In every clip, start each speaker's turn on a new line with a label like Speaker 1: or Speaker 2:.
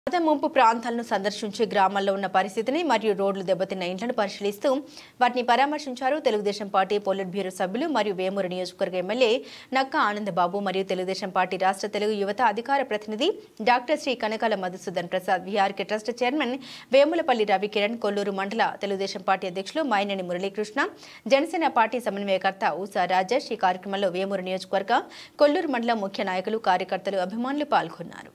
Speaker 1: వరద ముంపు ప్రాంతాలను సందర్శించి గ్రామాల్లో ఉన్న పరిస్థితిని మరియు రోడ్లు దెబ్బతిన్న ఇండ్లను పరిశీలిస్తూ వాటిని పరామర్శించారు తెలుగుదేశం పార్టీ పొలిట్ బ్యూరో సభ్యులు మరియు వేమూరు నియోజకవర్గ ఎమ్మెల్యే నక్క ఆనందబాబు మరియు తెలుగుదేశం పార్టీ రాష్ట్ర తెలుగు యువత అధికార ప్రతినిధి doctor Shri Kanakala Madhusudan Prasad VRK trust chairman Vemulapalli Ravikiran Kolluru మండల తెలుగుదేశం పార్టీ అధ్యక్షులు మైనేని మురళీకృష్ణ జనసేన పార్టీ సమన్వయకర్త ఉషా రాజేష్ ఈ కార్యక్రమంలో వేమూరు నియోజకవర్గ కొల్లూరు మండల ముఖ్య నాయకులు కార్యకర్తలు అభిమానులు పాల్గొన్నారు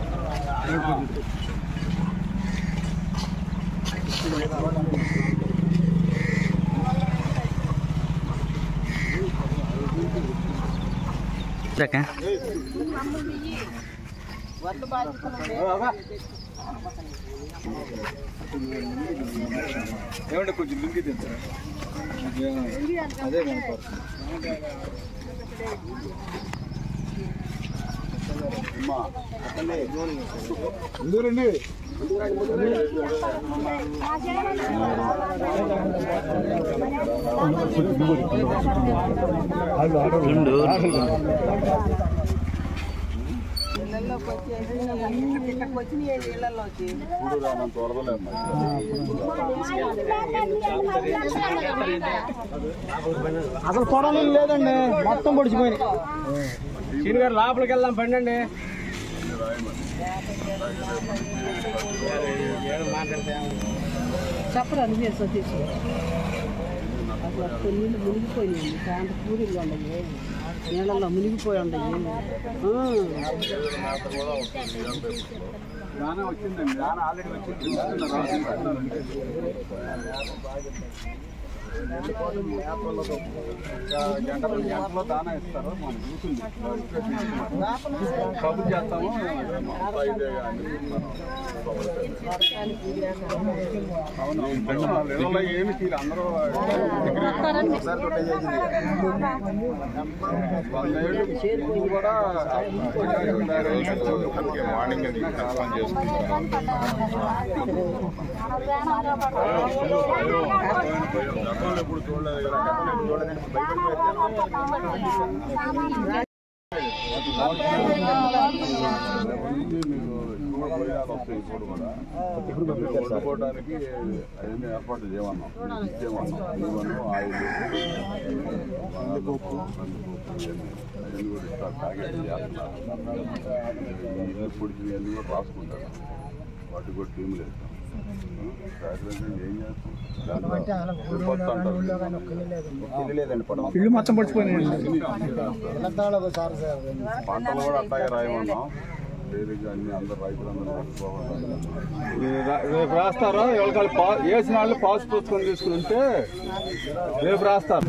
Speaker 2: దాకా
Speaker 3: ఏమంటే కొంచెం లింక్ తింటారా అదే మనకు ఎందుకండి
Speaker 2: ఉండు
Speaker 4: ఇళ్ళల్లోకి వచ్చేసి ఇక్కడికి వచ్చినాయి ఇళ్ళల్లోకి
Speaker 5: అసలు పొడవలు లేదండి మొత్తం పొడిచిపోయినాయి
Speaker 3: సీని గారు లోపలికి వెళ్దాం పండండి
Speaker 4: చెప్పరా నువ్వే సతీష్ అసలు కొన్ని మునిగిపోయినాయి శాంత పూరీలు ఉండయి నీళ్ళల్లో మునిగిపోయి ఉండయి
Speaker 3: దానా వచ్చిందండి దానా ఆల్రెడీ వచ్చింది గంట రెండు గంటలో దానా ఇస్తారు మనం చూసింది కబుర్ చేస్తాము అవును ఇళ్ళలో ఏమి తీరు అందరూ వాళ్ళు కూడా మార్నింగ్ అది కన్ఫర్మ్ చేసుకుంటారు ఎప్పుడు చూడలేదు వండుకోవడానికి అవన్నీ ఏర్పాటు చేయమన్నాం ఇచ్చేమన్నాం ఇవ్వను ఆయిల్ కందిపప్పు అవన్నీ కూడా ఇస్తారు ప్యాకెట్ చేస్తున్నారు ఇల్లు పొడిచి అన్నీ కూడా రాసుకుంటారు వాటి కూడా టీములు వేస్తాం ఏం చేస్తాం
Speaker 5: ఇల్లు మొత్తం పొడిచిపోయినాయి
Speaker 3: పంటలు కూడా అట్లాగే రాయమన్నాం తేలిగ్గా అన్ని అందరు రైతులందరూ పట్టుకోవాలి రేపు రాస్తారా ఎవరికాళ్ళు పా వేసిన వాళ్ళు పాస్ పుస్తకం తీసుకుంటే రేపు రాస్తారు